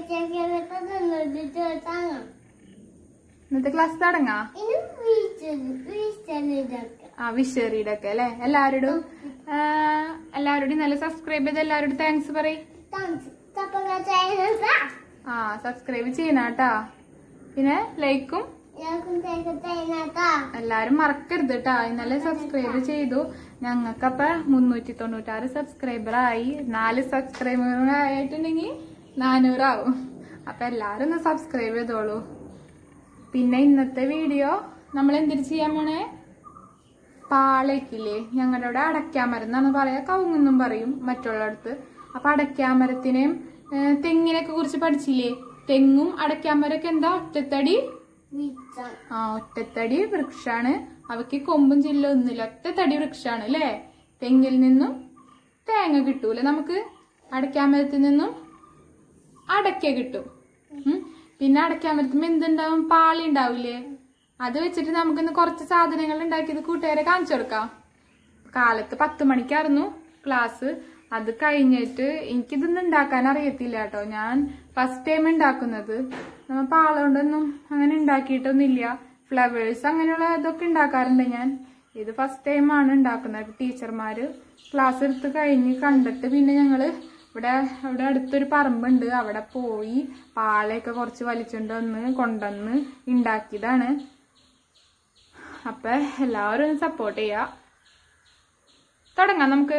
ചേച്ചിയൊക്കെ തന്നോട്ട് ചോദിച്ചാണ് ഇന്നത്തെ ക്ലാസ് തുടങ്ങാ ഇനി വീഴ്ചത് വീഴ്ചതൊക്കെ ആ വിഷറിയുടെ ഒക്കെ അല്ലെ എല്ലാവരോടും ആ, എല്ലാവരോടും നല്ല സബ്സ്ക്രൈബ് ചെയ്ത് എല്ലാവരോടും താങ്ക്സ് പറയും താങ്ക്സ് തപ്പങ്ങ ചെയ്യുന്നത് ആ സബ്സ്ക്രൈബ് ചെയ്യണം കേട്ടാ പിന്നെ ലൈക്കും ഞങ്ങൾക്കും തേക്ക് ചെയ്യുന്നതാ എല്ലാരും മറക്കരുത് കേട്ടാ ഇന്നലെ സബ്സ്ക്രൈബ് ചെയ്തു ഞങ്ങൾക്കപ്പൊ മുന്നൂറ്റി തൊണ്ണൂറ്റാറ് സബ്സ്ക്രൈബർ ആയി നാല് സബ്സ്ക്രൈബർ ആയിട്ടുണ്ടെങ്കിൽ നാനൂറാവും അപ്പൊ എല്ലാരും ഒന്ന് സബ്സ്ക്രൈബ് ചെയ്തോളൂ പിന്നെ ഇന്നത്തെ വീഡിയോ നമ്മൾ എന്തിനു ചെയ്യാൻ പോണേ പാളയ്ക്കില്ലേ ഞങ്ങളുടെ അവിടെ അടയ്ക്കാമരം എന്നാണ് പറയാ കവുങ്ങെന്നും പറയും മറ്റുള്ളടത്ത് അപ്പൊ അടയ്ക്കാമരത്തിനെയും ഏഹ്, തെങ്ങിനെയൊക്കെ കുറിച്ച് പഠിച്ചില്ലേ തെങ്ങും അടയ്ക്കാമരൊക്കെ എന്താ ഒറ്റത്തടി വീഴ്ച ആ ഒറ്റത്തടി വൃക്ഷാണ് അവയ്ക്ക് കൊമ്പും ചില്ല ഒന്നുമില്ല ഒറ്റത്തടി വൃക്ഷാണ് അല്ലേ തെങ്ങിൽ നിന്നും തേങ്ങ കിട്ടൂല നമുക്ക് അടയ്ക്കാമരത്തിൽ നിന്നും അടയ്ക്ക കിട്ടും ഉം. പിന്നെ അടയ്ക്കാമരത്തുമ്പോ എന്തുണ്ടാവും പാളി ഉണ്ടാവില്ലേ അത് വെച്ചിട്ട് നമുക്കിന്ന് കുറച്ച് സാധനങ്ങൾ ഉണ്ടാക്കിയത് കൂട്ടുകാരെ കാണിച്ചു കൊടുക്കാം കാലത്ത് പത്ത് മണിക്കായിരുന്നു ക്ലാസ് അത് കഴിഞ്ഞിട്ട് എനിക്കിതൊന്നും ഉണ്ടാക്കാൻ അറിയത്തില്ല കേട്ടോ ഞാൻ ഫസ്റ്റ് ടൈം ഉണ്ടാക്കുന്നത് നമ്മ പാള കൊണ്ടൊന്നും അങ്ങനെ ഉണ്ടാക്കിയിട്ടൊന്നുമില്ല ഫ്ലവേഴ്സ് അങ്ങനെയുള്ള ഇതൊക്കെ ഉണ്ടാക്കാറുണ്ട് ഞാൻ ഇത് ഫസ്റ്റ് ടൈം ആണ് ഉണ്ടാക്കുന്നത് ടീച്ചർമാര് ക്ലാസ് എടുത്ത് കഴിഞ്ഞ് കണ്ടിട്ട് പിന്നെ ഞങ്ങള് ഇവിടെ ഇവിടെ അടുത്തൊരു പറമ്പുണ്ട് അവിടെ പോയി പാളയൊക്കെ കുറച്ച് വലിച്ചുകൊണ്ട് വന്ന് കൊണ്ടുവന്ന് ഉണ്ടാക്കിയതാണ് അപ്പൊ എല്ലാവരും ഒന്ന് സപ്പോർട്ട് ചെയ്യാ തുടങ്ങാം നമുക്ക്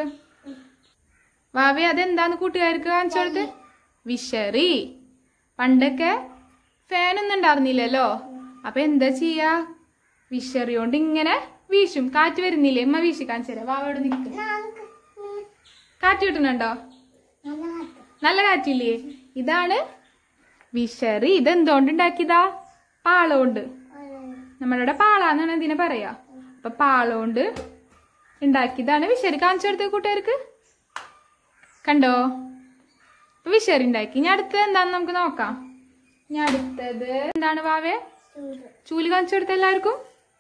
വാവി അതെന്താന്ന് കൂട്ടുകാർക്ക് കാണിച്ചു കൊടുത്ത് വിഷറി പണ്ടൊക്കെ ഫാനൊന്നും ഉണ്ടായിരുന്നില്ലല്ലോ അപ്പൊ എന്താ ചെയ്യാ വിഷറി കൊണ്ട് ഇങ്ങനെ വീശും കാറ്റ് വരുന്നില്ലേ ഉമ്മ വീശി കാണിച്ചു തരാം വാവയോട് നിൽക്കും ഞങ്ങൾക്ക് കാറ്റ് കിട്ടുന്നുണ്ടോ നല്ല കാറ്റ് നല്ല കാറ്റില്ലേ ഇതാണ് വിഷറി ഇതെന്തോണ്ട് ഉണ്ടാക്കിയതാ പാളോണ്ട് നമ്മളുടെ പാളാന്നാണ് ഇതിനെ പറയാ അപ്പൊ പാളോണ്ട് ഉണ്ടാക്കിയതാണ് വിഷറി കാണിച്ചു കൊടുത്ത കൂട്ടുകാർക്ക് കണ്ടോ അപ്പൊ വിഷറി ഉണ്ടാക്കി ഇനി അടുത്തത് എന്താന്ന് നമുക്ക് നോക്കാം ഇനി അടുത്തത് എന്താണ് വാവേ ചൂട് ചൂല് കാണിച്ചു കൊടുത്ത എല്ലാവർക്കും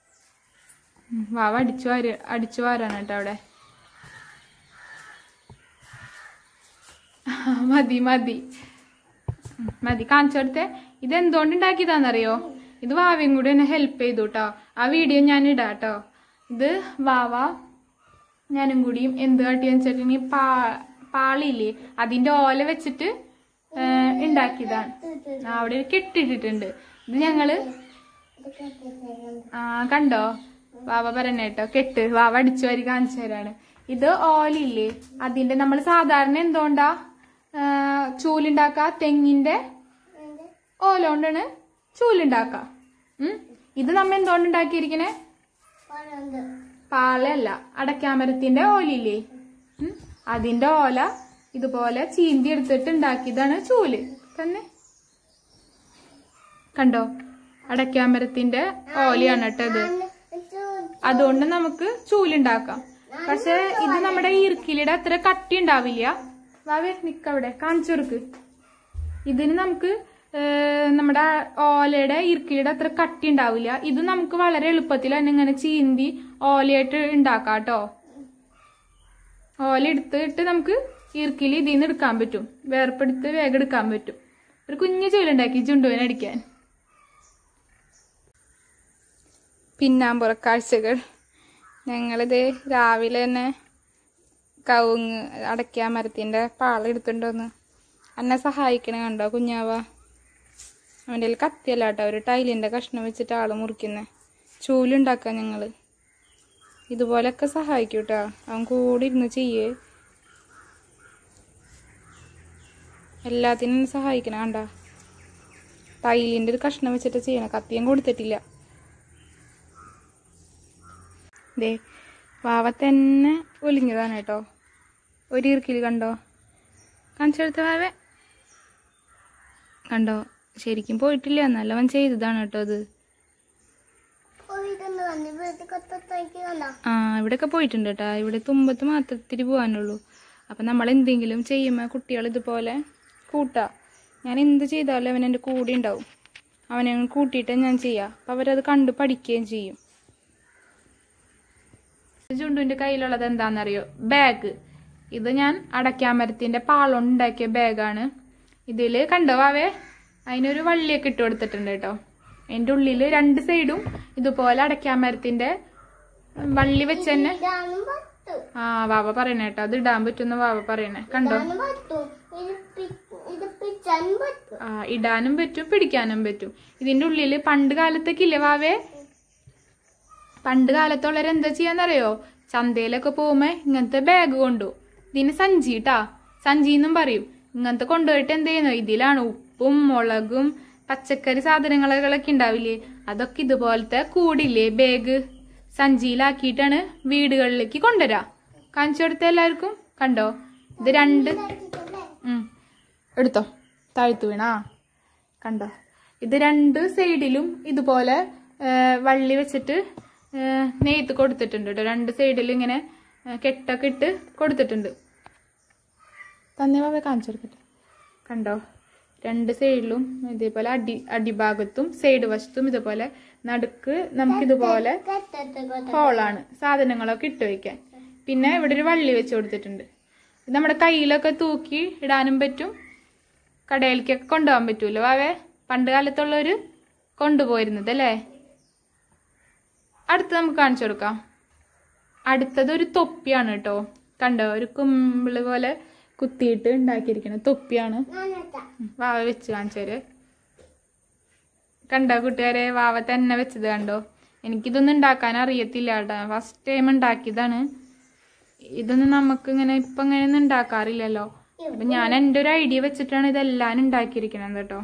ഉം, വാവ അടിച്ചു വാര അടിച്ചു വാരാണ് കേട്ടോ അവിടെ മതി മതി ഉം, മതി കാണിച്ചു കൊടുത്തേ ഇത് എന്തുകൊണ്ട് ഉണ്ടാക്കിയതാന്നറിയോ ഇത് വാവയും കൂടി എന്നെ ഹെൽപ്പ് ചെയ്തു കേട്ടോ ആ വീഡിയോ ഞാൻ ഇടാം കേട്ടോ ഇത് വാവ ഞാനും കൂടിയും എന്ത് കാട്ടിയെന്ന് വെച്ചിട്ടുണ്ടെങ്കിൽ പാ പാളിയില്ലേ അതിന്റെ ഓല വെച്ചിട്ട് ഏ, ഉണ്ടാക്കിയതാണ് ആ, അവിടെ ഒരു കെട്ടിട്ടിട്ടുണ്ട് ഇത് ഞങ്ങള് ഇതൊക്കെ ചെയ്യുന്നത് ആ കണ്ടോ വാവ പറഞ്ഞ കേട്ടോ കെട്ട് വാവ അടിച്ചു വരി കാണിച്ചു തരാണ് ഇത് ഓലില്ലേ അതിന്റെ നമ്മൾ സാധാരണ എന്തുകൊണ്ടാ ആ, ചൂലുണ്ടാക്ക തെങ്ങിന്റെ ഓല കൊണ്ടാണ് ചൂലുണ്ടാക്ക ഉം ഇത് നമ്മ എന്തുകൊണ്ട് ഉണ്ടാക്കിയിരിക്കണേ പറയുന്നത് പാളയല്ല അടയ്ക്കാമരത്തിന്റെ ഓലില്ലേ ഉം അതിന്റെ ഓല ഇതുപോലെ ചീന്തി എടുത്തിട്ട് ഉണ്ടാക്കിയതാണ് ചൂല് തന്നെ കണ്ടോ അടയ്ക്കാമരത്തിന്റെ ഓലയാണ് കേട്ടോ ഇത് അതുകൊണ്ട് നമുക്ക് ചൂലുണ്ടാക്കാം പക്ഷെ ഇത് നമ്മുടെ ഇറുക്കിലിയുടെ അത്ര കട്ടി ഉണ്ടാവില്ല വാവേ നിക്കവിടെ കാണിച്ചു കൊടുക്ക് ഇതിന് നമുക്ക് ഏഹ്, നമ്മുടെ ഓലയുടെ ഇറുക്കിലിയുടെ അത്ര കട്ടി ഉണ്ടാവില്ല ഇത് നമുക്ക് വളരെ എളുപ്പത്തിൽ തന്നെ ഇങ്ങനെ ചീന്തി ഓലയായിട്ട് ഉണ്ടാക്കാം കേട്ടോ ഓല എടുത്തിട്ട് നമുക്ക് ഇറുക്കിൽ ഇതിൽ നിന്ന് എടുക്കാൻ പറ്റും വേർപ്പെടുത്ത് വേഗം എടുക്കാൻ പറ്റും ഒരു കുഞ്ഞു ചൂലുണ്ടാക്കി ചുണ്ടുവിനെ അടിക്കാൻ പിന്നാമ്പുറ കാഴ്ചകൾ ഞങ്ങളിത് രാവിലെ തന്നെ കവുങ്ങ് അടയ്ക്കാ മരത്തിൻ്റെ പാള എടുത്തുകൊണ്ട് വന്ന് എന്നെ സഹായിക്കണ കണ്ടോ കുഞ്ഞാവ അവൻ്റെ കയ്യിൽ കത്തിയല്ല കേട്ടോ ഒരു ടൈലിൻ്റെ കഷ്ണം വെച്ചിട്ട് ആള് മുറിക്കുന്നത് ചൂലുണ്ടാക്കാം ഞങ്ങൾ ഇതുപോലൊക്കെ സഹായിക്കും കേട്ടോ അവൻ കൂടി ഇരുന്ന് ചെയ്യേ എല്ലാത്തിനും സഹായിക്കണം കണ്ട ടൈലിൻ്റെ ഒരു കഷ്ണം വെച്ചിട്ട് ചെയ്യണം കത്തിയും കൊടുത്തിട്ടില്ല ദേ വാവ തന്നെ ഒലിഞ്ഞതാണ് കേട്ടോ ഒരു ഇറുക്കിൽ കണ്ടോ കാണിച്ചെടുത്ത വാവേ കണ്ടോ ശരിക്കും പോയിട്ടില്ല നല്ല അവൻ ചെയ്തതാണ് കേട്ടോ അത് പോയിട്ടൊന്ന് വന്ന് ഇവിടുത്തെ കൊത്തത്തേക്ക് കണ്ടോ ആ ഇവിടെയൊക്കെ പോയിട്ടുണ്ട് കേട്ടോ ഇവിടെ തുമ്പത്ത് മാത്രത്തിരി പോകാനുള്ളൂ അപ്പം നമ്മൾ എന്തെങ്കിലും ചെയ്യുമ്പോൾ കുട്ടികൾ ഇതുപോലെ കൂട്ടാ ഞാൻ എന്ത് ചെയ്താലും അവൻ എൻ്റെ കൂടെ ഉണ്ടാവും അവനെ കൂട്ടിയിട്ട് ഞാൻ ചെയ്യാം അപ്പം അവരത് കണ്ട് പഠിക്കുകയും ചെയ്യും ചുണ്ടുവിന്റെ കയ്യിലുള്ളത് എന്താണെന്നറിയോ ബാഗ് ഇത് ഞാൻ അടയ്ക്കാമരത്തിന്റെ പാളുണ്ടാക്കിയ ബാഗാണ് ഇതില് കണ്ടോ വാവേ അതിനൊരു വള്ളിയൊക്കെ ഇട്ട് കൊടുത്തിട്ടുണ്ട് കേട്ടോ അതിന്റെ ഉള്ളില് രണ്ട് സൈഡും ഇതുപോലെ അടയ്ക്കാൻ മരത്തിന്റെ വള്ളി വെച്ച് തന്നെ ഇടാനും പറ്റും ആ വാവ പറയണേ കേട്ടോ അത് ഇടാൻ പറ്റുന്ന വാവ പറയണേ കണ്ടോ ഇടാനും പറ്റും ഇത് പി- ഇത് പിച്ചാനും പറ്റും ആ ഇടാനും പറ്റും പിടിക്കാനും പറ്റും ഇതിന്റെ ഉള്ളില് പണ്ട് കാലത്തേക്കില്ലേ വാവേ പണ്ട് കാലത്തുള്ളവർ എന്താ ചെയ്യാന്നറിയോ ചന്തയിലൊക്കെ പോകുമ്പോ ഇങ്ങനത്തെ ബാഗ് കൊണ്ടു ഇതിന് സഞ്ചി ട്ടാ സഞ്ചി എന്നും പറയും ഇങ്ങനത്തെ കൊണ്ടുപോയിട്ട് എന്ത് ചെയ്യുന്നു ഇതിലാണ് ഉപ്പും മുളകും പച്ചക്കറി സാധനങ്ങളൊക്കെ ഉണ്ടാവില്ലേ അതൊക്കെ ഇതുപോലത്തെ കൂടില്ലേ ബാഗ് സഞ്ചിയിലാക്കിയിട്ടാണ് വീടുകളിലേക്ക് കൊണ്ടുവരാ കാണിച്ചു കൊടുത്ത എല്ലാവർക്കും കണ്ടോ ഇത് രണ്ട് ഇതാക്കിയിട്ടല്ലേ? ഉം. എടുത്തോ താഴ്ത്തു വീണാ കണ്ടോ ഇത് രണ്ട് സൈഡിലും ഇതുപോലെ ആ, വള്ളി വെച്ചിട്ട് ആ, നെയ്ത്ത് കൊടുത്തിട്ടുണ്ട് കേട്ടോ രണ്ട് സൈഡിലും ഇങ്ങനെ ആ, കെട്ടൊക്കെ ഇട്ട് കൊടുത്തിട്ടുണ്ട് തന്നെ ബാബ കാണിച്ചു കൊടുക്കട്ടെ കണ്ടോ രണ്ട് സൈഡിലും ഇതേപോലെ അടി അടിഭാഗത്തും സൈഡ് വശത്തും ഇതുപോലെ നടുക്ക് നമുക്കിതുപോലെ കെട്ടത്ത് കൊണ്ട- ഹോളാണ് സാധനങ്ങളൊക്കെ ഇട്ട് വെക്കാൻ പിന്നെ ഇവിടെ ഒരു വള്ളി വെച്ച് കൊടുത്തിട്ടുണ്ട് ഇത് നമ്മുടെ കയ്യിലൊക്കെ തൂക്കി ഇടാനും പറ്റും കടയിലേക്കൊക്കെ കൊണ്ടുപോകാൻ പറ്റൂല്ലോ വാവേ പണ്ട് കാലത്തുള്ളവര് കൊണ്ടുപോയിരുന്നത് അല്ലേ അടുത്ത് നമുക്ക് കാണിച്ചു കൊടുക്കാം അടുത്തത് ഒരു തൊപ്പിയാണ് കേട്ടോ കണ്ടോ ഒരു കുമ്പിള് പോലെ കുത്തിയിട്ട് ഉണ്ടാക്കിയിരിക്കുന്ന തൊപ്പിയാണ് ഞാനിട്ടാ. ഉം, വാവ വെച്ച് കാണിച്ചു തരേ കണ്ടോ കൂട്ടുകാരെ വാവ തന്നെ വെച്ചത് കണ്ടോ എനിക്കിതൊന്നും ഉണ്ടാക്കാൻ അറിയത്തില്ല കേട്ടോ ഫസ്റ്റ് ടൈം ഉണ്ടാക്കിയതാണ് ഇതൊന്നും നമുക്ക് ഇങ്ങനെ ഇപ്പൊ ഇങ്ങനെ ഒന്നും ഉണ്ടാക്കാറില്ലല്ലോ അപ്പൊ ഞാൻ എൻ്റെ ഒരു ഐഡിയ വെച്ചിട്ടാണ് ഇതെല്ലാം ഉണ്ടാക്കിയിരിക്കണത് കേട്ടോ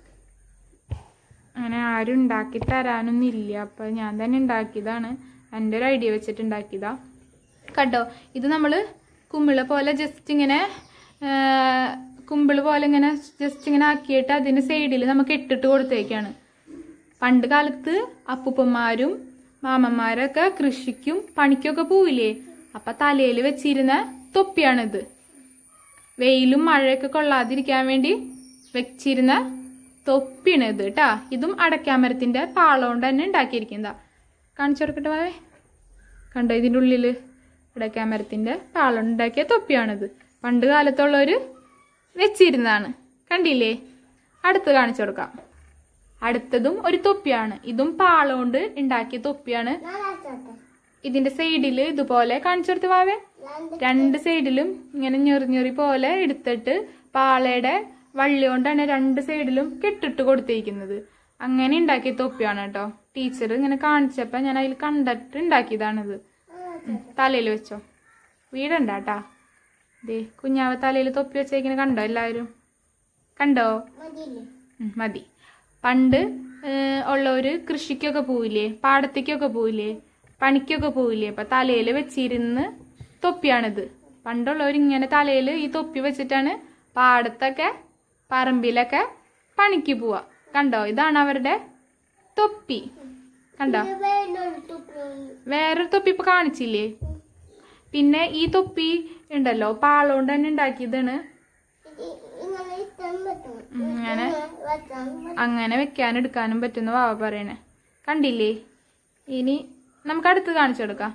അങ്ങനെ ആരും ഉണ്ടാക്കി തരാനൊന്നും ഇല്ല അപ്പൊ ഞാൻ തന്നെ ഉണ്ടാക്കിയതാണ് എൻ്റെ ഒരു ഐഡിയ വെച്ചിട്ട് ഉണ്ടാക്കിയതാ കണ്ടോ ഇത് നമ്മള് കുമ്പിള പോലെ ജസ്റ്റ് ഇങ്ങനെ ആ, കുമ്പിള് പോലെ ഇങ്ങനെ ജസ്റ്റ് ഇങ്ങനെ ആക്കിയിട്ട് അതിന്റെ സൈഡിൽ നമുക്ക് ഇട്ടിട്ട് കൊടുത്തേക്കാണ് പണ്ട് കാലത്ത് അപ്പൂപ്പന്മാരും മാമന്മാരൊക്കെ കൃഷിക്കും പണിക്കൊക്കെ പോവില്ലേ അപ്പൊ തലയിൽ വെച്ചിരുന്ന തൊപ്പിയാണിത് വെയിലും മഴയൊക്കെ കൊള്ളാതിരിക്കാൻ വേണ്ടി വെച്ചിരുന്ന തൊപ്പിയാണ് ഇത് കേട്ടാ ഇതും അടയ്ക്കാമരത്തിന്റെ പാള കൊണ്ട് തന്നെ ഉണ്ടാക്കിയിരിക്കുന്നതാ കാണിച്ചു കൊടുക്കട്ടെ വാവേ കണ്ടോ ഇതിന്റെ ഉള്ളില് അടയ്ക്കാമരത്തിന്റെ പാള കൊണ്ട് ഉണ്ടാക്കിയ തൊപ്പിയാണിത് പണ്ട് കാലത്തുള്ളവര് വെച്ചിരുന്നതാണ് കണ്ടില്ലേ അടുത്ത് കാണിച്ചു കൊടുക്കാം അടുത്തതും ഒരു തൊപ്പിയാണ് ഇതും പാള കൊണ്ട് ഉണ്ടാക്കിയ തൊപ്പിയാണ് ഞാനാച്ചോട്ടെ. ഇതിന്റെ സൈഡില് ഇതുപോലെ കാണിച്ചു കൊടുത്ത് വാവേ രണ്ട് രണ്ട് സൈഡിലും ഇങ്ങനെ ഞെറി ഞെറി പോലെ എടുത്തിട്ട് പാളയുടെ വള്ളി കൊണ്ടാണ് രണ്ട് സൈഡിലും കെട്ടിട്ട് കൊടുത്തിരിക്കുന്നത് അങ്ങനെ ഉണ്ടാക്കിയ തൊപ്പിയാണ് കേട്ടോ ടീച്ചർ ഇങ്ങനെ കാണിച്ചപ്പോ ഞാൻ അതിൽ കണ്ടിട്ട് ഉണ്ടാക്കിയതാണിത് ഞാനാച്ചോട്ടെ. തലയിൽ വെച്ചോ വീടുണ്ടാട്ടാ ദേ കുഞ്ഞാവ തലയിൽ തൊപ്പി വെച്ചേക്കിനെ കണ്ടോ എല്ലാവരും കണ്ടോ മതിയില്ലേ? ഉം, മതി പണ്ട് ഏഹ്, ഉള്ളവര് കൃഷിക്കൊക്കെ പോവില്ലേ പാടത്തേക്കൊക്കെ പോവില്ലേ പണിക്കൊക്കെ പോവില്ലേ അപ്പൊ തലയിൽ വെച്ചിരുന്ന് തൊപ്പിയാണിത് പണ്ടുള്ളവർ ഇങ്ങനെ തലയിൽ ഈ തൊപ്പി വെച്ചിട്ടാണ് പാടത്തൊക്കെ പറമ്പിലൊക്കെ പണിക്ക് പോവാ കണ്ടോ ഇതാണ് അവരുടെ തൊപ്പി കണ്ടോ ഇത് വേറൊരു തുപ്പി. വേറൊരു തൊപ്പി ഇപ്പൊ കാണിച്ചില്ലേ പിന്നെ ഈ തൊപ്പി ഉണ്ടല്ലോ പാളോണ്ട് തന്നെ ഉണ്ടാക്കിയതാണ് ഇത് ഇങ്ങനെ ഇട്ടാൻ പറ്റും. ഉം, ഇങ്ങനെ വെച്ചാൻ പറ്റും. അങ്ങനെ വെക്കാനും എടുക്കാനും പറ്റുന്ന വാവ പറയണേ കണ്ടില്ലേ ഇനി നമുക്ക് അടുത്ത് കാണിച്ചു കൊടുക്കാം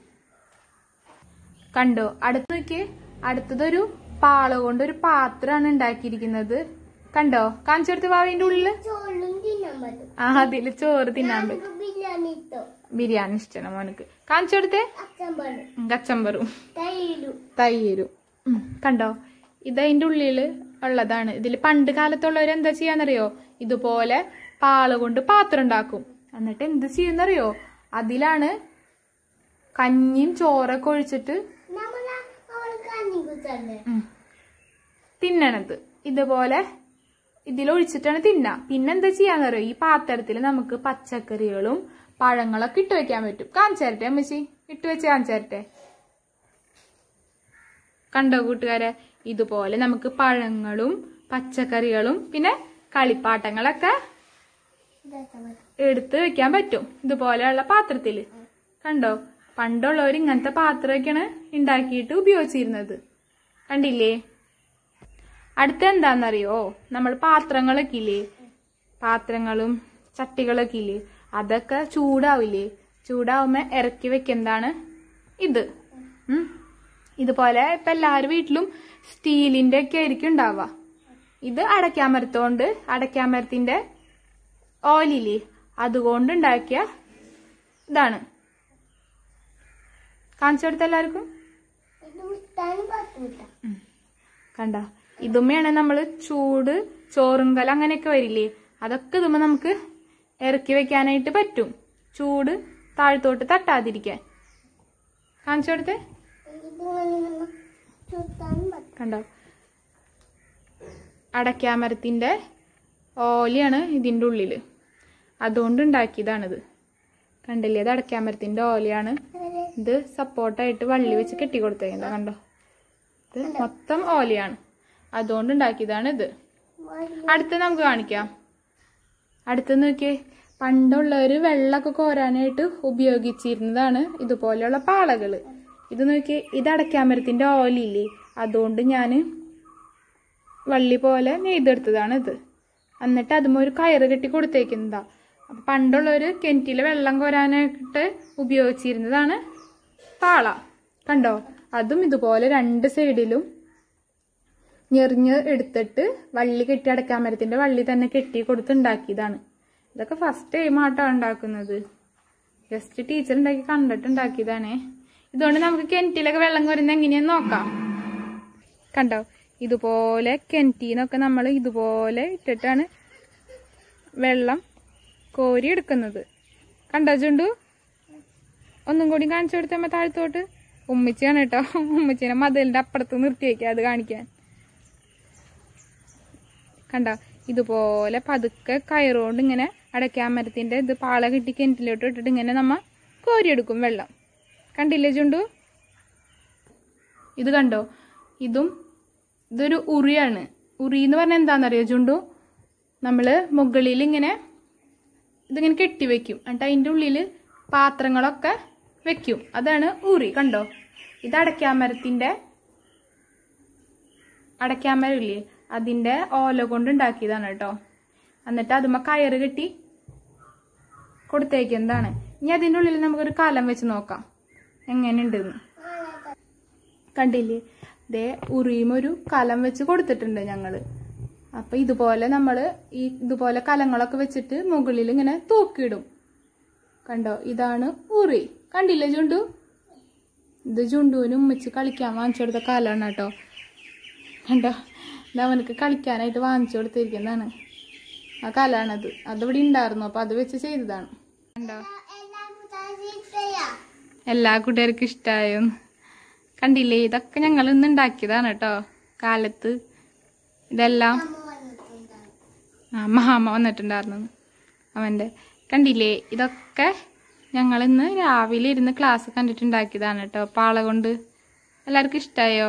കണ്ടോ അടുത്ത് നോക്കി അടുത്തതൊരു പാള കൊണ്ട് ഒരു പാത്രമാണ് ഉണ്ടാക്കിയിരിക്കുന്നത് കണ്ടോ കാണിച്ചു കൊടുത്ത് വാവിന്റെ ഉള്ളില് ചോറും തിന്നാൻ പറ്റും. ആ അതില് ചോറ് തിന്നാൻ പറ്റും നമുക്ക് ബിരിയാണി ഇട്ടോ. ബിരിയാണി ഇഷ്ടമാണ് മോനക്ക് കാണിച്ചു കൊടുത്തേ അച്ഛൻ പറയും. ഉം, കച്ചമ്പറും തൈരും. തൈരും ഉം, കണ്ടോ ഇത് അതിന്റെ ഉള്ളില് ഉള്ളതാണ് ഇതിൽ പണ്ട് കാലത്തുള്ളവർ എന്താ ചെയ്യാന്നറിയോ ഇതുപോലെ പാള കൊണ്ട് പാത്രം ഉണ്ടാക്കും എന്നിട്ട് എന്ത് ചെയ്യുന്നറിയോ അതിലാണ് കഞ്ഞിയും ചോറൊക്കെ ഒഴിച്ചിട്ട് നമ്മള് അവള് കഞ്ഞി കുത്തല്ലേ? ഉം, തിന്നണത് ഇതുപോലെ ഇതിലൊഴിച്ചിട്ടാണ് തിന്നാ പിന്നെന്താ ചെയ്യാന്നറിയോ ഈ പാത്രത്തിൽ നമുക്ക് പച്ചക്കറികളും പഴങ്ങളൊക്കെ ഇട്ട് വെക്കാൻ പറ്റും കാണിച്ചു തരട്ടെ അമ്മച്ചി ഇട്ട് വെച്ച് കാണിച്ചു തരട്ടെ കണ്ടോ കൂട്ടുകാരെ ഇതുപോലെ നമുക്ക് പഴങ്ങളും പച്ചക്കറികളും പിന്നെ കളിപ്പാട്ടങ്ങളൊക്കെ ഇതാക്കാൻ പറ്റും. എടുത്ത് വെക്കാൻ പറ്റും ഇതുപോലെയുള്ള പാത്രത്തില് കണ്ടോ പണ്ടുള്ളവർ ഇങ്ങനത്തെ പാത്രമൊക്കെയാണ് ഉണ്ടാക്കിയിട്ട് ഉപയോഗിച്ചിരുന്നത് കണ്ടില്ലേ അടുത്ത എന്താണെന്നറിയോ നമ്മൾ പാത്രങ്ങളൊക്കെ ഇല്ലേ പാത്രങ്ങളും ചട്ടികളൊക്കെ ഇല്ലേ അതൊക്കെ ചൂടാവില്ലേ ചൂടാവുമ്പോ ഇറക്കി വെക്കുന്നതാണ് ഇത് ഉം. ഇതുപോലെ ഇപ്പൊ എല്ലാവരും വീട്ടിലും സ്റ്റീലിന്റെ ഒക്കെ ആയിരിക്കും ഉണ്ടാവുക ഇത് അടയ്ക്കാമരത്തോണ്ട് അടയ്ക്കാമരത്തിന്റെ ഓയിലില്ലേ അതുകൊണ്ട് ഉണ്ടാക്കിയ ഇതാണ് കാണിച്ചു കൊടുത്ത എല്ലാവർക്കും ഇത് വിട്ടാനും പറ്റൂല കണ്ട ഇതുമ്മയാണ് നമ്മൾ ചൂട് ചോറുങ്കൽ അങ്ങനെയൊക്കെ വരില്ലേ അതൊക്കെ ഇതുമ്മ നമുക്ക് ഇറക്കി വെക്കാനായിട്ട് പറ്റും ചൂട് താഴ്ത്തോട്ട് തട്ടാതിരിക്കാൻ കാണിച്ചു കൊടുത്തേ ഇതിങ്ങനെ ചുറ്റാനും പറ്റും കണ്ടോ അടയ്ക്കാമരത്തിന്റെ ഓലയാണ് ഇതിൻ്റെ ഉള്ളില് അതുകൊണ്ട് ഉണ്ടാക്കിയതാണിത് കണ്ടില്ലേ ഇത് അടയ്ക്കാമരത്തിന്റെ ഓലയാണ് ഇത് സപ്പോർട്ടായിട്ട് വള്ളി വെച്ച് കെട്ടി കൊടുത്തേക്കുന്നത് കണ്ടോ ഇത് മൊത്തം ഓലയാണ് അതുകൊണ്ട് ഉണ്ടാക്കിയതാണ് ഇത് അടുത്ത നമുക്ക് കാണിക്കാം അടുത്ത് നോക്കിയേ പണ്ടുള്ളവർ വെള്ളമൊക്കെ കോരാനായിട്ട് ഉപയോഗിച്ചിരുന്നതാണ് ഇതുപോലെയുള്ള പാളകള് ഇത് നോക്കിയേ ഇത് അടയ്ക്കാമരത്തിന്റെ ഓലയില്ലേ അതുകൊണ്ട് ഞാൻ വള്ളി പോലെ നെയ്തെടുത്തതാണ് ഇത് എന്നിട്ട് അതുമ്പോൾ ഒരു കയറ് കെട്ടി കൊടുത്തേക്കുന്നതാ അപ്പൊ പണ്ടുള്ളവര് കിണറ്റിലെ വെള്ളം കോരാനായിട്ട് ഉപയോഗിച്ചിരുന്നതാണ് പാള കണ്ടോ അതും ഇതുപോലെ രണ്ട് സൈഡിലും ഞെറിഞ്ഞ് എടുത്തിട്ട് വള്ളി കെട്ടി അടയ്ക്കാൻ മരത്തിന്റെ വള്ളി തന്നെ കെട്ടി കൊടുത്ത് ഉണ്ടാക്കിയതാണ് ഇതൊക്കെ ഫസ്റ്റ് ടൈം ആട്ടോ ഉണ്ടാക്കുന്നത് ജസ്റ്റ് ടീച്ചർ ഉണ്ടാക്കി കണ്ടിട്ട് ഉണ്ടാക്കിയതാണേ ഇതുകൊണ്ട് നമുക്ക് കിണറ്റിലൊക്കെ വെള്ളം കോരുന്നത് എങ്ങനെയാന്ന് നോക്കാം കണ്ടോ ഇതുപോലെ കിണറ്റിന്നൊക്കെ നമ്മൾ ഇതുപോലെ ഇട്ടിട്ടാണ് വെള്ളം കോരി എടുക്കുന്നത് കണ്ടോ ചുണ്ടു ഒന്നും കൂടി കാണിച്ചു കൊടുത്തമ്മ താഴത്തോട്ട് ഉമ്മച്ചിയാണ് കേട്ടോ ഉമ്മച്ചിനെ മതിലിന്റെ അപ്പുറത്ത് നിർത്തി വെക്കുക അത് കാണിക്കാൻ കണ്ട ഇതുപോലെ പതുക്കെ കയറുകൊണ്ട് ഇങ്ങനെ അടയ്ക്കാൻ മരത്തിന്റെ ഇത് പാള കെട്ടി കിണറ്റിലോട്ട് ഇട്ടിട്ട് ഇങ്ങനെ നമ്മ കോരിയെടുക്കും വെള്ളം കണ്ടില്ലേ ചുണ്ടു ഇത് കണ്ടോ ഇതും ഇതൊരു ഉറിയാണ് ഉറി എന്ന് പറഞ്ഞാൽ എന്താണെന്നറിയോ ചുണ്ടു നമ്മള് മുകളിൽ ഇങ്ങനെ ഇതിങ്ങനെ കെട്ടിവെക്കും എന്നിട്ട് അതിൻ്റെ ഉള്ളിൽ പാത്രങ്ങളൊക്കെ വെക്കും അതാണ് ഉറി കണ്ടോ ഇത് അടയ്ക്കാമരത്തിന്റെ അടയ്ക്കാമരം ഇല്ലേ അതിന്റെ ഓല കൊണ്ട് ഉണ്ടാക്കിയതാണ് കേട്ടോ എന്നിട്ട് അതുമ്മ കയറ് കെട്ടി കൊടുത്തേക്കുന്നതാണ് ഇനി അതിൻ്റെ ഉള്ളിൽ നമുക്കൊരു കലം വെച്ച് നോക്കാം എങ്ങനെയുണ്ടെന്ന് കണ്ടില്ലേ ദേ ഉറിയും ഒരു കലം വെച്ച് കൊടുത്തിട്ടുണ്ട് ഞങ്ങള് അപ്പൊ ഇതുപോലെ നമ്മള് ഈ ഇതുപോലെ കലങ്ങളൊക്കെ വെച്ചിട്ട് മുകളിൽ ഇങ്ങനെ തൂക്കിയിടും കണ്ടോ ഇതാണ് ഉറി കണ്ടില്ലേ ചുണ്ടു ഇത് ചുണ്ടുവിനും ഉമ്മച്ച് കളിക്കാൻ വാങ്ങിച്ചു കൊടുത്ത കലാണ് കേട്ടോ കണ്ടോ ഇത് അവനക്ക് കളിക്കാനായിട്ട് വാങ്ങിച്ചു കൊടുത്തിരിക്കുന്നതാണ് ആ കലാണത് അതിവിടെ ഉണ്ടായിരുന്നു അപ്പൊ അത് വെച്ച് ചെയ്തതാണ് കണ്ടോ എല്ലാം മുത്താ എല്ലാ കൂട്ടുകാർക്കും ഇഷ്ടമായോ കണ്ടില്ലേ ഇതൊക്കെ ഞങ്ങൾ ഇന്ന് ഉണ്ടാക്കിയതാണ് കേട്ടോ കാലത്ത് ഇതെല്ലാം അമ്മ വന്നിട്ടുണ്ടാവും ആ മാമ വന്നിട്ടുണ്ടായിരുന്നു അവൻ്റെ കണ്ടില്ലേ ഇതൊക്കെ ഞങ്ങൾ ഇന്ന് രാവിലെ ഇരുന്ന് ക്ലാസ് കണ്ടിട്ടുണ്ടാക്കിയതാണ് കേട്ടോ പാള കൊണ്ട് എല്ലാവർക്കും ഇഷ്ടമായോ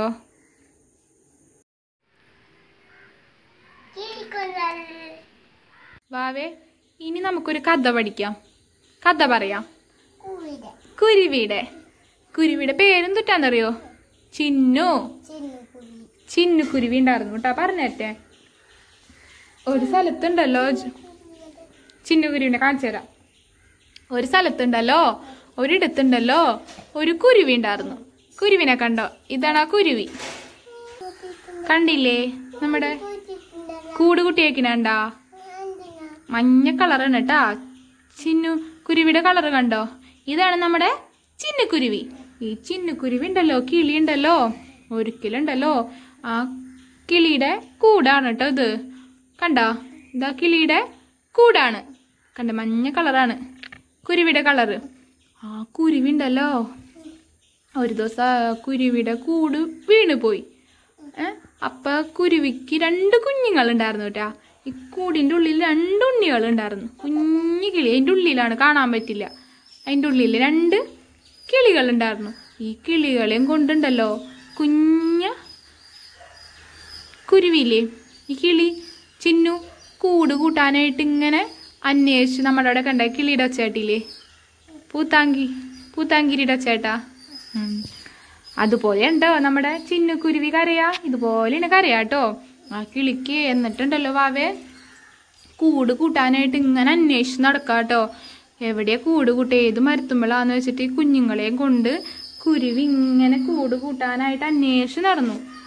കിളിക്കുഴൽ വാവേ ഇനി നമുക്കൊരു കഥ പഠിക്കാം കഥ പറയാം കുഴിയുടെ കുരുവിയുടെ കുരുവിയുടെ പേരും തൊട്ടാന്നറിയോ ചിന്നു ചിന്നു കുഴി ചിന്നു കുരുവി ഉണ്ടായിരുന്നു കേട്ടോ പറഞ്ഞേറ്റെ ഒരു സ്ഥലത്തുണ്ടല്ലോ ജ്- ചിന്നു കുരുവിനെ കാണിച്ചു തരാം ഒരു സ്ഥലത്തുണ്ടല്ലോ ഒരിടത്തുണ്ടല്ലോ ഒരു കുരുവി ഉണ്ടായിരുന്നു കുരുവിനെ കണ്ടോ ഇതാണ് ആ കുരുവി കണ്ടില്ലേ നമ്മുടെ കൂട് കുട്ടിയേക്കിനുണ്ടാ എന്തിനാ മഞ്ഞ കളറാണ് കേട്ടാ ചിന്നു കുരുവിയുടെ കളർ കണ്ടോ ഇതാണ് നമ്മുടെ ചിന്നുകുരുവി ഈ ചിന്നുകുരുവി ഉണ്ടല്ലോ കിളി ഉണ്ടല്ലോ ഒരിക്കലുണ്ടല്ലോ ആ കിളിയുടെ കൂടാണ് കേട്ടോ ഇത് കണ്ടോ ഇതാ കിളിയുടെ കൂടാണ് കണ്ട മഞ്ഞ കളറാണ് കുരുവിയുടെ കളറ് ആ കുരുവി ഉണ്ടല്ലോ ഒരു ദിവസം ആ കുരുവിയുടെ കൂട് വീണ് പോയി ഏ അപ്പൊ കുരുവിക്ക് രണ്ട് കുഞ്ഞുങ്ങൾ ഉണ്ടായിരുന്നു കേട്ടാ ഈ കൂടിന്റെ ഉള്ളിൽ രണ്ട് ഉണ്ണികൾ ഉണ്ടായിരുന്നു കുഞ്ഞു കിളി അതിന്റെ ഉള്ളിലാണ് കാണാൻ പറ്റില്ല അതിന്റെ ഉള്ളിൽ രണ്ട് കിളികൾ ഉണ്ടായിരുന്നു ഈ കിളികളെയും കൊണ്ടുണ്ടല്ലോ കുഞ്ഞ കുരുവിയില്ലേ ഈ കിളി ചിന്നു കൂട് കൂട്ടാനായിട്ട് ഇങ്ങനെ അന്വേഷിച്ച് നമ്മുടെ അവിടെ കണ്ട കിളിയുടെ ഒച്ചേട്ടില്ലേ പൂത്താങ്കി പൂത്താങ്കിരിയുടെ ഒച്ചേട്ടാ ഉം. അതുപോലെ ഉണ്ടോ നമ്മുടെ ചിന്നുകുരുവി കരയാ ഇതുപോലെയാണ് കരയാട്ടോ ആ കിളിക്ക് എന്നിട്ടുണ്ടല്ലോ വാവേ കൂട് കൂട്ടാനായിട്ട് ഇങ്ങനെ അന്വേഷിച്ച് നടക്കാട്ടോ എവിടെയാ കൂട് കൂട്ട ഏത് മരത്തുമ്പോഴാന്ന് വെച്ചിട്ട് ഈ കുഞ്ഞുങ്ങളെയും കൊണ്ട് കുരുവി ഇങ്ങനെ കൂട് കൂട്ടാനായിട്ട് അന്വേഷിച്ച് നടന്നു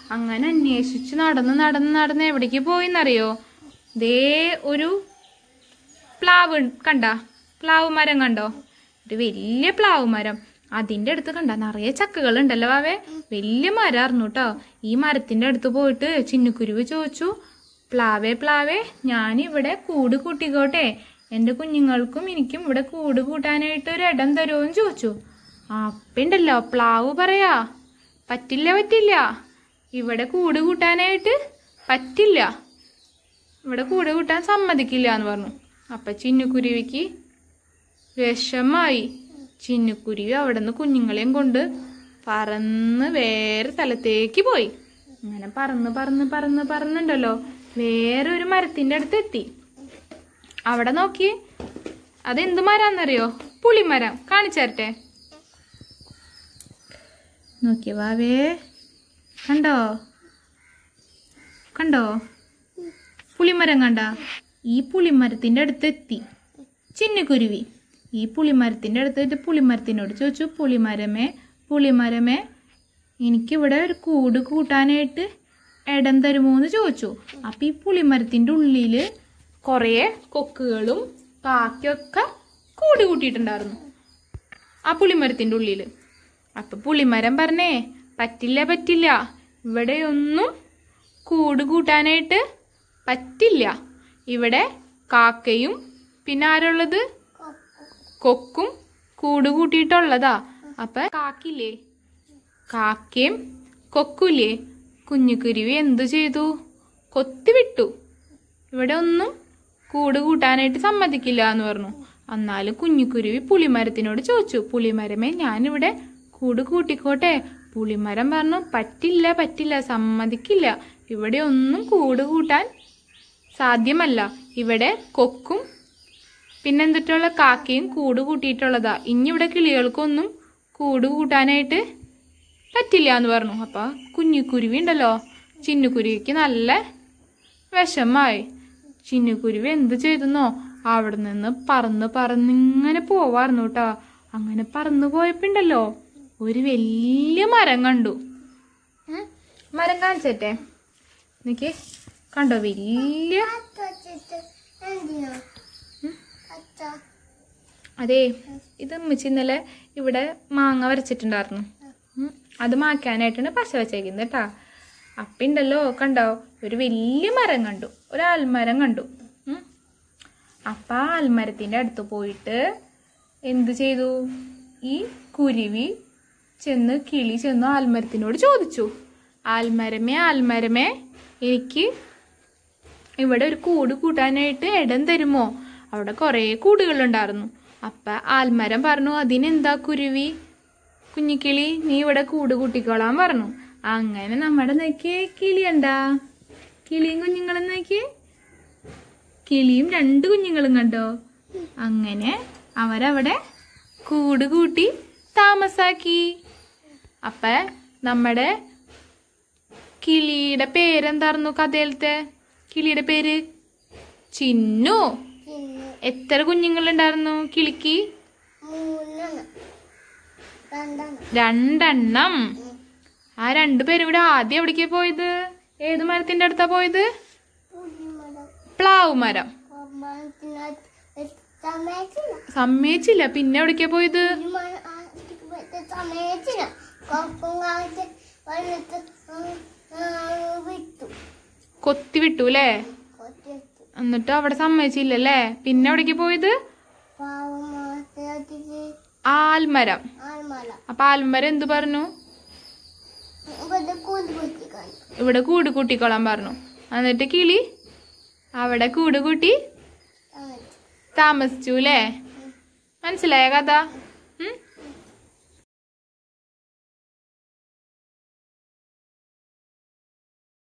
അങ്ങനെ അന്വേഷിച്ച് നടന്ന് നടന്ന് നടന്ന് എവിടേക്ക് പോയിന്നറിയോ ദേ ഒരു പ്ലാവ് കണ്ട പ്ലാവ് മരം കണ്ടോ ഒരു വലിയ പ്ലാവ് മരം അതിന്റെ അടുത്ത് കണ്ട നിറയെ ചക്കകൾ ഉണ്ടല്ലോ വാവേ വലിയ മരമായിരുന്നു കേട്ടോ ഈ മരത്തിന്റെ അടുത്ത് പോയിട്ട് ചിന്നുക്കുരുവ് ചോദിച്ചു പ്ലാവേ പ്ലാവേ ഞാൻ ഇവിടെ കൂട് കൂട്ടിക്കോട്ടെ എന്റെ കുഞ്ഞുങ്ങൾക്കും എനിക്കും ഇവിടെ കൂട് കൂട്ടാനായിട്ട് ഒരു ഇടം തരുമോന്ന് ചോദിച്ചു അപ്പണ്ടല്ലോ പ്ലാവ് പറയാ പറ്റില്ല പറ്റില്ല ഇവിടെ കൂട് കൂട്ടാനായിട്ട് പറ്റില്ല ഇവിടെ കൂടെ കൂട്ടാൻ സമ്മതിക്കില്ല എന്ന് പറഞ്ഞു അപ്പൊ ചിന്നുക്കുരുവിക്ക് വിഷമായി ചിന്നുക്കുരുവി അവിടെ നിന്ന് കുഞ്ഞുങ്ങളെയും കൊണ്ട് പറന്ന് വേറെ സ്ഥലത്തേക്ക് പോയി അങ്ങനെ പറന്ന് പറന്ന് പറന്ന് പറന്നുണ്ടല്ലോ വേറെ ഒരു മരത്തിന്റെ അടുത്ത് എത്തി അവിടെ നോക്കി അതെന്ത് മരാന്നറിയോ പുളിമരം കാണിച്ചേരട്ടെ നോക്കിയ വാവേ കണ്ടോ കണ്ടോ പുളിമരം കണ്ട ഈ പുളിമരത്തിന്റെ അടുത്ത് എത്തി ചിന്നുകുരുവി ഈ പുളിമരത്തിന്റെ അടുത്ത് പുളിമരത്തിനോട് ചോദിച്ചു പുളിമരമേ പുളിമരമേ എനിക്കിവിടെ ഒരു കൂട് കൂട്ടാനായിട്ട് ഇടം തരുമോ എന്ന് ചോദിച്ചു അപ്പൊ ഈ പുളിമരത്തിന്റെ ഉള്ളില് കുറേ കൊക്കുകളും കാക്കയൊക്കെ കൂട് കൂട്ടിയിട്ടുണ്ടായിരുന്നു ആ പുളിമരത്തിന്റെ ഉള്ളില് അപ്പൊ പുളിമരം പറഞ്ഞേ പറ്റില്ല പറ്റില്ല ഇവിടെ ഒന്നും കൂട് കൂട്ടാനായിട്ട് പറ്റില്ല ഇവിടെ കാക്കയും പിന്നെ ആരുള്ളത് കൊക്കും കൂട് കൂട്ടിയിട്ടുള്ളതാ അപ്പൊ കാക്കില്ലേ കാക്കയും കൊക്കുല്ലേ കുഞ്ഞുകുരുവി എന്തു ചെയ്തു കൊത്തിവിട്ടു ഇവിടെ ഒന്നും കൂട് കൂട്ടാനായിട്ട് സമ്മതിക്കില്ല എന്ന് പറഞ്ഞു എന്നാലും കുഞ്ഞുകുരുവി പുളിമരത്തിനോട് ചോദിച്ചു പുളിമരമേ ഞാനിവിടെ കൂട് കൂട്ടിക്കോട്ടെ പുളിമരം പറഞ്ഞു പറ്റില്ല പറ്റില്ല സമ്മതിക്കില്ല ഇവിടെ ഒന്നും കൂട് കൂട്ടാൻ സാധ്യമല്ല ഇവിടെ കൊക്കും പിന്നെന്തിട്ടുള്ള കാക്കയും കൂട് കൂട്ടിയിട്ടുള്ളതാ ഇനി ഇവിടെ കിളികൾക്കൊന്നും കൂട് കൂട്ടാനായിട്ട് പറ്റില്ല എന്ന് പറഞ്ഞു അപ്പൊ കുഞ്ഞിക്കുരുവി ഉണ്ടല്ലോ ചിന്നുകുരുവിക്ക് നല്ല വിഷമായി ചിന്നുകുരുവി എന്ത് ചെയ്തെന്നോ അവിടെ നിന്ന് പറന്ന് പറന്നിങ്ങനെ പോവായിരുന്നു കേട്ടോ അങ്ങനെ പറന്നു പോയപ്പോണ്ടല്ലോ ഒരു വലിയ മരം കണ്ടു ഉം, മരം കാണിച്ചേട്ടെ എനിക്ക് കണ്ടോ വലിയ അച്ഛ വെച്ചിട്ട് എന്തിനാ അച്ഛ അതെ ഇത് ഉമ്മച്ചി ഇന്നലെ ഇവിടെ മാങ്ങ വരച്ചിട്ടുണ്ടായിരുന്നു ഉം. അത് മാക്കാനായിട്ടാണ് പശ വെച്ചേക്കുന്നത് കേട്ടാ അപ്പിണ്ടല്ലോ കണ്ടോ ഒരു വലിയ മരം കണ്ടു ഒരു ആൽമരം കണ്ടു ഉം. അപ്പൊ ആ ആൽമരത്തിന്റെ അടുത്ത് പോയിട്ട് എന്ത് ചെയ്തു ഈ കുരുവി ചെന്ന് കിളി ചെന്ന് ആൽമരത്തിനോട് ചോദിച്ചു ആൽമരമേ ആൽമരമേ എനിക്ക് ഇവിടെ ഒരു കൂട് കൂട്ടാനായിട്ട് ഇടം തരുമോ അവിടെ കുറേ കൂടുകളുണ്ടായിരുന്നു അപ്പൊ ആൽമരം പറഞ്ഞു അതിനെന്താ കുരുവി കുഞ്ഞിക്കിളി നീ ഇവിടെ കൂട് കൂട്ടിക്കോളാൻ പറഞ്ഞു അങ്ങനെ നമ്മുടെ നോക്കിയേ കിളിയണ്ടാ കിളിയും കുഞ്ഞുങ്ങളും നോക്കിയേ കിളിയും രണ്ട് കുഞ്ഞുങ്ങളും കണ്ടോ അങ്ങനെ അവരവിടെ കൂട് കൂട്ടി താമസാക്കി അപ്പൊ നമ്മുടെ കിളിയുടെ പേരെന്തായിരുന്നു കഥയിലത്തെ കിളിയുടെ പേര് ചിന്നു പിന്നെ എത്ര കുഞ്ഞുങ്ങളുണ്ടായിരുന്നു കിളിക്ക് മൂന്നെണ്ണം രണ്ടെണ്ണം രണ്ടെണ്ണം ആ രണ്ടുപേരും കൂടെ ആദ്യം എവിടേക്കാ പോയത് ഏത് മരത്തിന്റെ അടുത്താ പോയത് പുളിമരം പ്ലാവ് മരം കൊമ്പത്തിനകത്ത് സമയത്തില്ല സമ്മതിച്ചില്ല പിന്നെ എവിടേക്കാ പോയത് പുളിമരം ആ സമയത്തില്ല കൊക്കും കാലത്ത് വന്നിട്ട് വിട്ടു കൊത്തി വിട്ടു അല്ലേ കൊത്തിയെത്തു എന്നിട്ട് അവിടെ സമ്മതിച്ചില്ലല്ലേ പിന്നെ എവിടേക്ക് പോയത് പാവമാസത്തിലേക്ക് ആൽമരം ആൽമല അപ്പൊ ആൽമരം എന്തു പറഞ്ഞു ഇവിടെ കൂടി കുത്തി കാണും ഇവിടെ കൂട് കൂട്ടിക്കോളാൻ പറഞ്ഞു എന്നിട്ട് കിളി അവിടെ കൂട് കൂട്ടി താമസിച്ചു അല്ലേ മനസ്സിലായ കഥ